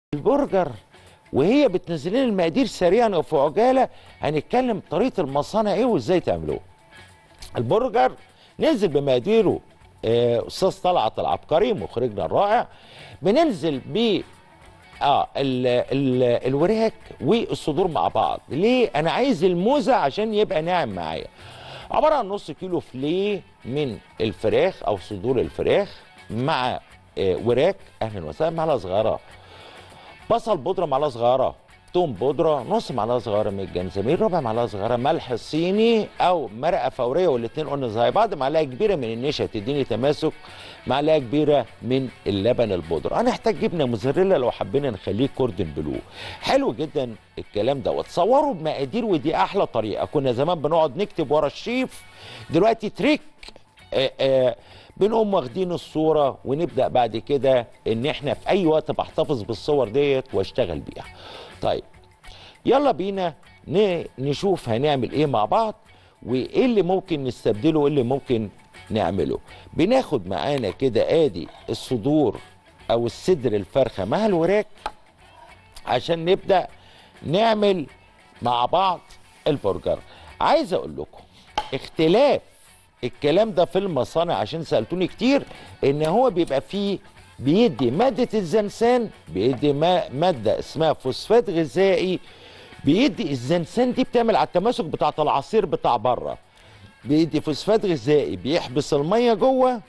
البرجر وهي بتنزل لنا المقادير سريعا وفي عجاله هنتكلم طريقه المصانع ايه وازاي تعملوه. البرجر ننزل بمقاديره آه، استاذ طلعت العبقري مخرجنا الرائع بننزل ب اه ال ال الوراك والصدور مع بعض ليه انا عايز الموزه عشان يبقى ناعم معايا عباره عن نص كيلو فليه من الفراخ او صدور الفراخ مع آه، وراك اهلا وسهلا معلقه صغيره بصل بودره معلقه صغيره توم بودره نص معلقه صغيره من الجنزبيل ربع معلقه صغيره ملح صيني او مرقه فوريه والاثنين قلنا زي بعض معلقه كبيره من النشا تديني تماسك معلقه كبيره من اللبن البودره هنحتاج جبنه موزاريلا لو حبينا نخليه كوردن بلو حلو جدا الكلام ده وتصوروا بمقادير ودي احلى طريقه كنا زمان بنقعد نكتب ورا الشيف دلوقتي تريك آه آه بنقوم واخدين الصوره ونبدا بعد كده ان احنا في اي وقت بحتفظ بالصور ديت واشتغل بيها طيب يلا بينا ن- نشوف هنعمل ايه مع بعض وايه اللي ممكن نستبدله وايه اللي ممكن نعمله بناخد معانا كده ادي الصدور او الصدر الفرخه مع الوراك عشان نبدا نعمل مع بعض البرجر عايز اقول لكم اختلاف الكلام ده في المصانع عشان سالتوني كتير ان هو بيبقى فيه بيدي ماده الزنسان بيدي ما ماده اسمها فوسفات غذائي بيدي الزنسان دي بتعمل على التماسك بتاعه العصير بتاع بره بيدي فوسفات غذائي بيحبس الميه جوه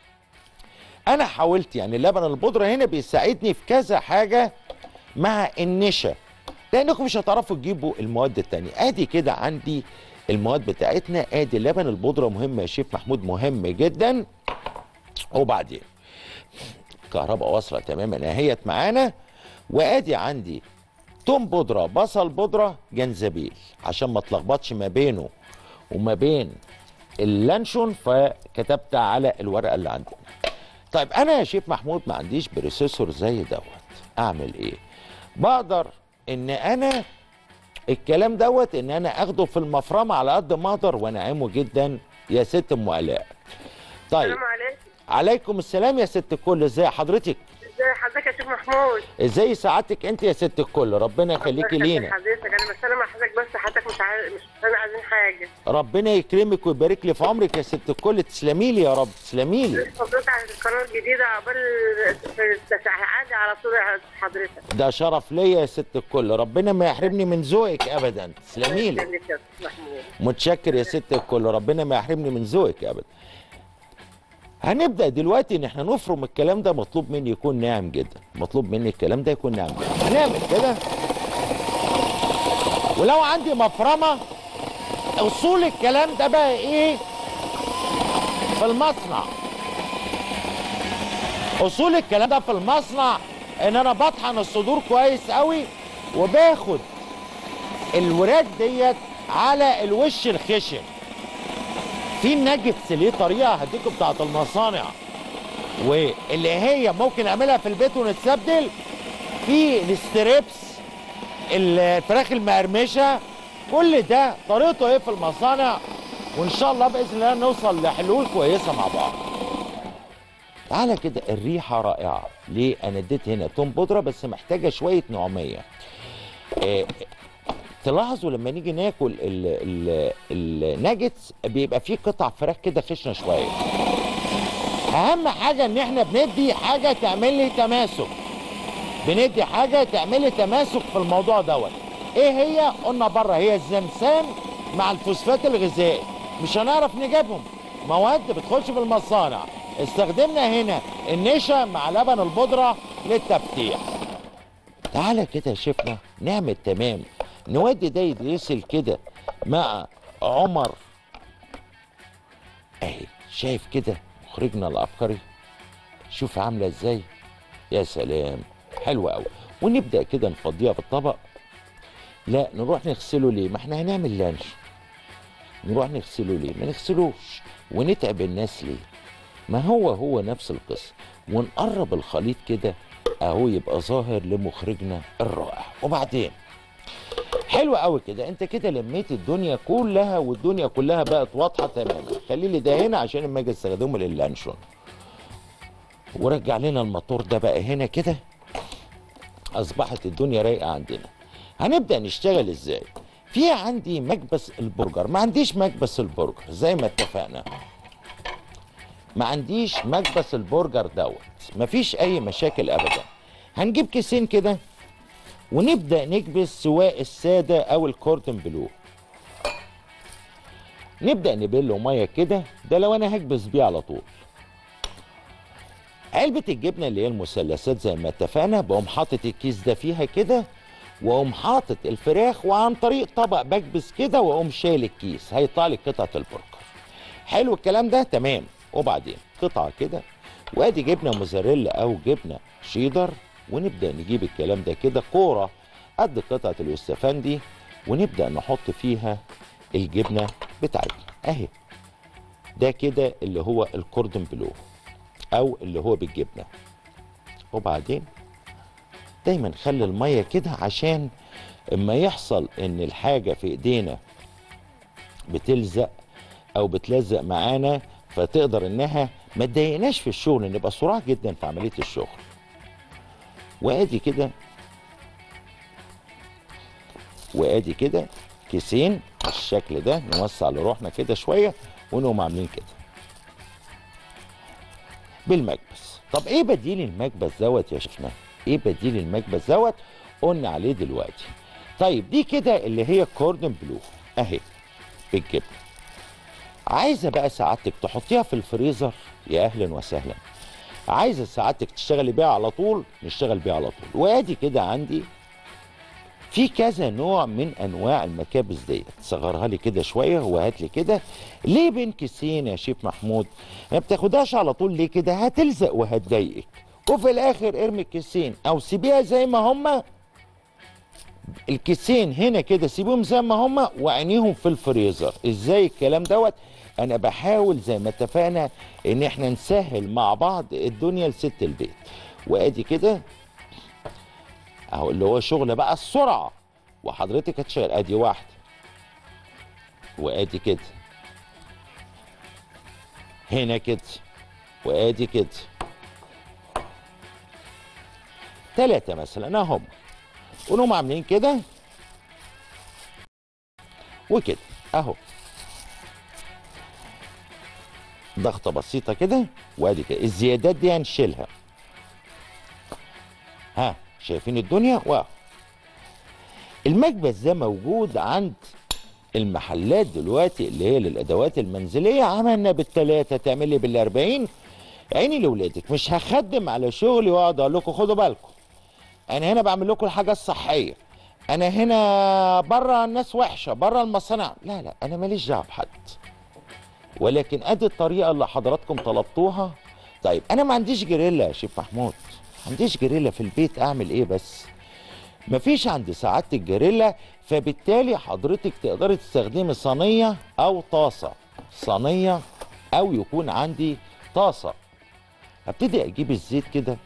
انا حاولت يعني اللبن البودره هنا بيساعدني في كذا حاجه مع النشا لانكم مش هتعرفوا تجيبوا المواد التانية ادي كده عندي المواد بتاعتنا ادي لبن البودره مهم يا شيف محمود مهم جدا وبعدين كهرباء واصله تماما اهيت معانا وادي عندي توم بودره بصل بودره جنزبيل عشان ما اتلخبطش ما بينه وما بين اللانشون فكتبت على الورقه اللي عندنا طيب انا يا شيف محمود ما عنديش بروسيسور زي دوت اعمل ايه بقدر ان انا الكلام دوت ان انا اخده في المفرمه على قد ما اقدر وانعمه جدا يا ست ام الاء طيب السلام عليكم عليكم السلام يا ست الكل ازي حضرتك ازي حضرتك يا شيخ محمود ازاي سعادتك انت يا ست الكل ربنا يخليكي الله لينا حضرتك انا بسلم على حضرتك بس حضرتك مش عايز مش انا عايزين حاجه ربنا يكرمك ويبارك لي في عمرك يا ست الكل تسلمي لي يا رب تسلمي لي حضرتك على القناه الجديده عقبال في عادي على طول يا حضرتك ده شرف ليا يا ست الكل ربنا ما يحرمني من ذوقك ابدا تسلمي لي يخليك يا أستاذ محمود متشكر يا ست الكل ربنا ما يحرمني من ذوقك ابدا هنبدا دلوقتي ان احنا نفرم الكلام ده مطلوب مني يكون ناعم جدا مطلوب مني الكلام ده يكون ناعم جدا هنعمل كده ولو عندي مفرمه اصول الكلام ده بقى ايه في المصنع اصول الكلام ده في المصنع ان انا بطحن الصدور كويس قوي وباخد الوراك ديت على الوش الخشن في الناجتس ليه طريقه هديكم بتاعت المصانع واللي هي ممكن اعملها في البيت ونتسبدل في الستريبس الفراخ المقرمشه كل ده طريقته ايه في المصانع وان شاء الله باذن الله نوصل لحلول كويسه مع بعض تعالى كده الريحه رائعه ليه انا اديت هنا توم بودره بس محتاجه شويه نعوميه آه، تلاحظوا لما نيجي ناكل ال- ال- الناجتس بيبقى فيه قطع فراخ كده خشنه شويه اهم حاجه ان احنا بندي حاجه تعمل لي تماسك بندي حاجه تعمل لي تماسك في الموضوع دوت ايه هي قلنا بره هي الزنسان مع الفوسفات الغذائي مش هنعرف نجيبهم مواد بتخش في المصانع استخدمنا هنا النشا مع لبن البودره للتفتيح تعالى كده يا شيفنا نعمل تمام نودي ده يتغسل كده مع عمر اهي شايف كده مخرجنا العبقري شوف عامله ازاي يا سلام حلوه قوي ونبدا كده نفضيها في الطبق لا نروح نغسله ليه ما احنا هنعمل لانش نروح نغسله ليه ما نغسلوش ونتعب الناس ليه ما هو هو نفس القصه ونقرب الخليط كده اهو يبقى ظاهر لمخرجنا الرائع وبعدين حلو قوي كده انت كده لميت الدنيا كلها والدنيا كلها بقت واضحه تماما خلي لي ده هنا عشان اما اجي استخدمه للانشون ورجع لنا الموتور ده بقى هنا كده اصبحت الدنيا رايقه عندنا هنبدا نشتغل ازاي في عندي مكبس البرجر ما عنديش مكبس البرجر زي ما اتفقنا ما عنديش مكبس البرجر دوت مفيش اي مشاكل ابدا هنجيب كيسين كده ونبدا نكبس سواء الساده او الكوردن بلو نبدا نبله ميه كده ده لو انا هكبس بيه على طول علبة الجبنة اللي هي المثلثات زي ما اتفقنا بقوم حاطط الكيس ده فيها كده واقوم حاطط الفراخ وعن طريق طبق بكبس كده واقوم شايل الكيس هيطلع لي قطعة البرجر حلو الكلام ده تمام وبعدين قطعة كده وادي جبنة موزاريلا او جبنة شيدر ونبدأ نجيب الكلام ده كده كورة قد قطعة اليوسفندي ونبدأ نحط فيها الجبنة بتاعتنا اهي ده كده اللي هو الكوردن بلو او اللي هو بالجبنه وبعدين دايما خلي الميه كده عشان اما يحصل ان الحاجه في ايدينا بتلزق او بتلزق معانا فتقدر انها ما تضايقناش في الشغل نبقى صراع جدا في عمليه الشغل وادي كده وادي كده كيسين بالشكل ده نوسع لروحنا كده شويه ونقوم عاملين كده بالمكبس طب ايه بديل المكبس دوت يا شيخنا ايه بديل المكبس دوت قلنا عليه دلوقتي طيب دي كده اللي هي كوردن بلو اهي بالجبنه عايزه بقى سعادتك تحطيها في الفريزر يا اهلا وسهلا عايزه سعادتك تشتغلي بيها على طول نشتغل بيها على طول وادي كده عندي في كذا نوع من انواع المكابس ديت صغرها لي كده شويه وهات لي كده ليه بين كيسين يا شيف محمود ما بتاخدهاش على طول ليه كده هتلزق وهتضايقك وفي الاخر ارمي الكيسين او سيبيها زي ما هما الكيسين هنا كده سيبهم زي ما هما وعينيهم في الفريزر ازاي الكلام دوت انا بحاول زي ما اتفقنا ان احنا نسهل مع بعض الدنيا لست البيت وادي كده اهو اللي هو شغل بقى السرعه وحضرتك هتشغل ادي واحده وادي كده هنا كده وادي كده ثلاثة مثلا اهم ونقوم عاملين كده وكده اهو ضغطة بسيطة كده وادي كده الزيادات دي هنشيلها ها شايفين الدنيا و المكبس ده موجود عند المحلات دلوقتي اللي هي للادوات المنزليه عملنا بالثلاثه تعمل لي بالاربعين عيني لاولادك مش هخدم على شغلي واقعد اقول لكم خدوا بالكم انا هنا بعمل لكم الحاجه الصحيه انا هنا بره الناس وحشه بره المصانع لا لا انا ماليش دعوه بحد ولكن ادي الطريقه اللي حضراتكم طلبتوها طيب انا ما عنديش جريلا يا شيف محمود ما عنديش جريلا في البيت اعمل ايه بس مفيش عند سعادتك جريلا فبالتالي حضرتك تقدري تستخدمي صينيه او طاسه صينيه او يكون عندي طاسه هبتدي اجيب الزيت كده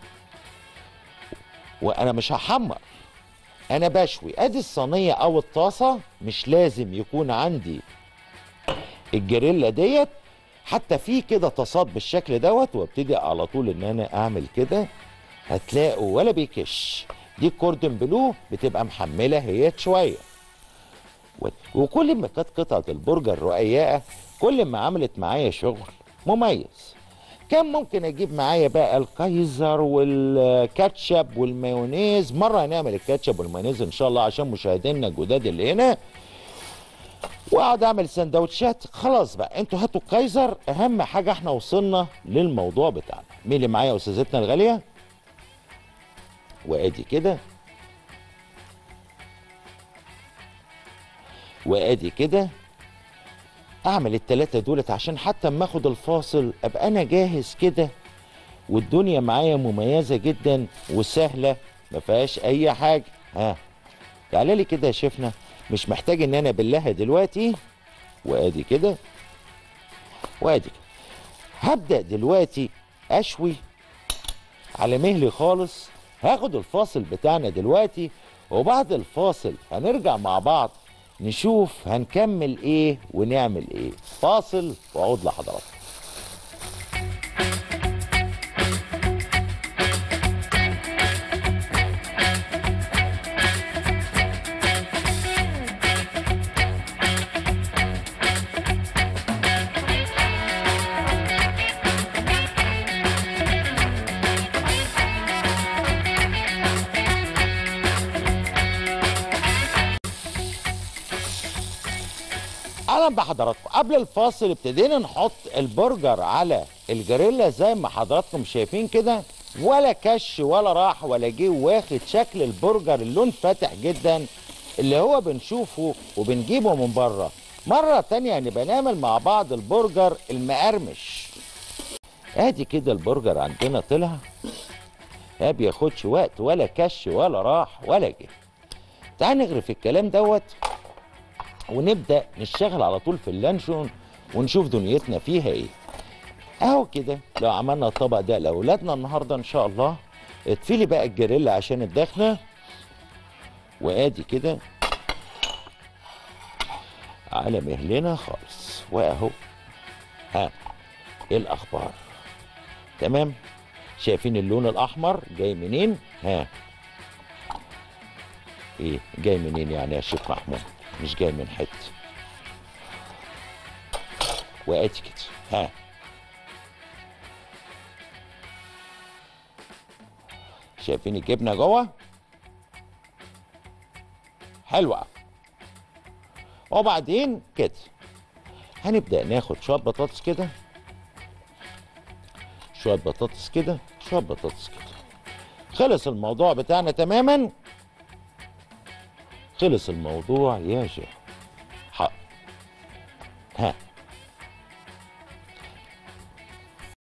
وانا مش هحمر انا بشوي ادي الصينيه او الطاسه مش لازم يكون عندي الجريلا ديت حتى في كده طاسات بالشكل دوت وابتدي على طول ان انا اعمل كده هتلاقوا ولا بيكش دي الكوردن بلو بتبقى محمله هي شويه و- وكل ما كانت قطعه البرجر رقيقه كل ما عملت معايا شغل مميز كان ممكن اجيب معايا بقى الكايزر والكاتشب والمايونيز مره هنعمل الكاتشب والمايونيز ان شاء الله عشان مشاهدينا الجداد اللي هنا واقعد اعمل سندوتشات خلاص بقى انتوا هاتوا الكايزر اهم حاجه احنا وصلنا للموضوع بتاعنا مين اللي معايا يا استاذتنا الغاليه وادي كده وادي كده اعمل التلاتة دولت عشان حتى اما اخد الفاصل ابقى انا جاهز كده والدنيا معايا مميزة جدا وسهلة ما فيهاش اي حاجة ها تعالى لي كده يا شيفنا مش محتاج ان انا ابلها دلوقتي وادي كده وادي كده هبدأ دلوقتي اشوي على مهلي خالص هاخد الفاصل بتاعنا دلوقتي وبعد الفاصل هنرجع مع بعض نشوف هنكمل ايه ونعمل ايه فاصل واعود لحضراتكم اهلا بحضراتكم قبل الفاصل ابتدينا نحط البرجر على الجريلا زي ما حضراتكم شايفين كده ولا كش ولا راح ولا جه واخد شكل البرجر اللون فاتح جدا اللي هو بنشوفه وبنجيبه من بره مرة تانية هنبقى نعمل مع بعض البرجر المقرمش ادي كده البرجر عندنا طلع ما بياخدش وقت ولا كش ولا راح ولا جه تعال نغرف الكلام دوت ونبدا نشتغل على طول في اللانشون ونشوف دنيتنا فيها ايه اهو كده لو عملنا الطبق ده لاولادنا النهارده ان شاء الله اطفي بقى الجريلا عشان الدخنه وادي كده على مهلنا خالص واهو ها ايه الاخبار تمام شايفين اللون الاحمر جاي منين ها ايه جاي منين يعني يا شيخ محمود مش جاي من حته وادي كده ها شايفين الجبنه جوه حلوه وبعدين كده هنبدا ناخد شويه بطاطس كده شويه بطاطس كده شويه بطاطس كده خلص الموضوع بتاعنا تماما خلص الموضوع يا شيخ